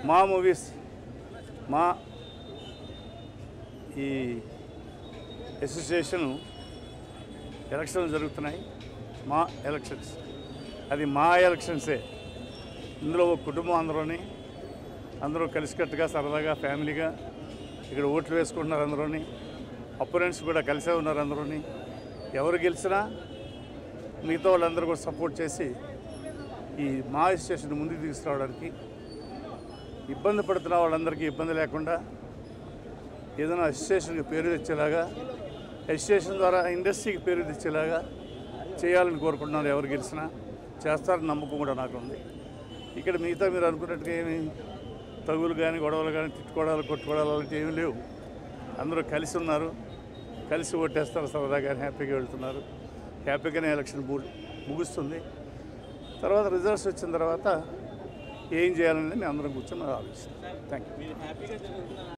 మా మూవీస్ మా ఈ అసోసియేషన్ ఎలక్షన్లు జరుగుతున్నాయి మా ఎలక్షన్స్ అది మా ఎలక్షన్సే ఇందులో ఒక కుటుంబం అందరూని అందరూ కలిసికట్టుగా సరదాగా ఫ్యామిలీగా ఇక్కడ ఓట్లు వేసుకుంటున్నారు అందరూని అపోనెంట్స్ కూడా కలిసే ఉన్నారు అందరూని ఎవరు గెలిచినా మిగతా వాళ్ళందరూ కూడా సపోర్ట్ చేసి ఈ మా అసోసియేషన్ ముందుకు తీసుకురావడానికి ఇబ్బంది పడుతున్న వాళ్ళందరికీ ఇబ్బంది లేకుండా ఏదైనా అసోసియేషన్కి పేరు తెచ్చేలాగా అసోసియేషన్ ద్వారా ఇండస్ట్రీకి పేరు తెచ్చేలాగా చేయాలని కోరుకుంటున్నారు ఎవరు గెలిచినా చేస్తారని నమ్మకం కూడా నాకు ఉంది ఇక్కడ మిగతా మీరు అనుకున్నట్టుగా ఏమి తగులు కానీ గొడవలు కానీ తిట్టుకోవడాలు కొట్టుకోవడాలు అలాంటివి ఏమీ లేవు అందరూ కలిసి ఉన్నారు కలిసి ఓటేస్తారు సరదాగా హ్యాపీగా వెళ్తున్నారు హ్యాపీగానే ఎలక్షన్ ము- ముగుస్తుంది తర్వాత రిజల్ట్స్ వచ్చిన తర్వాత ఏం చేయాలనేది మేము అందరం కూర్చొని ఆలోచిస్తాం థ్యాంక్ యూ